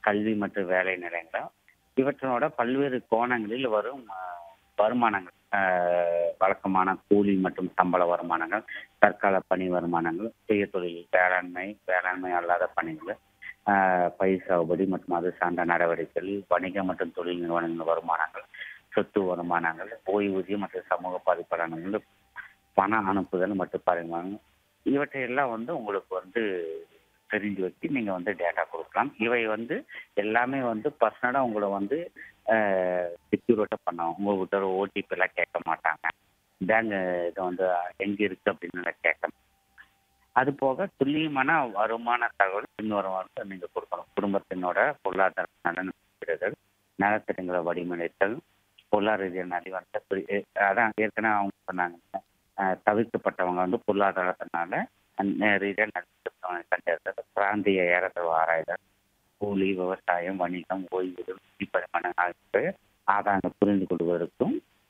கல்வி மற்றும் வேலை நிலையங்கள் இவற்றோட பல்வேறு கோணங்களில் வரும் அஹ், வருமானங்கள் அஹ், வழக்கமான கூலி மற்றும் சம்பள வருமானங்கள் தற்கால பணி வருமானங்கள் சுய தொழில் வேளாண்மை வேளாண்மை அல்லாத பணிகள் அஹ், பயிர் சாகுபடி மற்றும் அது சார்ந்த நடவடிக்கைகள் வணிக மற்றும் தொழில் நிறுவனங்கள் வருமானங்கள் சொத்து வருமானங்கள் ஓய்வூதியம் மற்றும் சமூக பாதிப்பாளர்கள் பண அனுப்புதல் மற்றும் பரிமாணம் இவற்றையெல்லாம் வந்து உங்களுக்கு வந்து தெரிஞ்சு வச்சு நீங்கள் வந்து டேட்டா கொடுக்கலாம் இவை வந்து எல்லாமே வந்து பர்சனலாக உங்களை வந்து செக்யூரிட்டாக பண்ணுவோம் உங்கள்கிட்ட ஒரு ஓடிபி எல்லாம் கேட்க மாட்டாங்க பேங்க் இது வந்து எங்கே இருக்குது அப்படின்னு எல்லாம் கேட்க மாட்டாங்க. அது போக துல்லியமான வருமான தகவல் பின்வருமாறு நீங்கள் கொடுக்கணும் குடும்பத்தினோட பொருளாதார நலன் மதிப்பிடுதல் நலத்திட்டங்களை வடிவமைத்தல் பொருளாதார ரீதியான அறிவார்ந்த புரி- எ- அதான் ஏற்கனவே அவங்க சொன்னாங்க அஹ், தவிர்க்கப்பட்டவங்க வந்து பொருளாதாரத்தினால அந்த ரீதியாக நலத்திட்டங்களை கண்டறிதல் பிராந்திய ஏறத்தளவு ஆராய்தல் கூலி விவசாயம் வணிகம் ஓய்வூதியம் பரிமாணம் ஆகியவை ஆதாரங்கள் புரிந்து கொள்வதற்கும்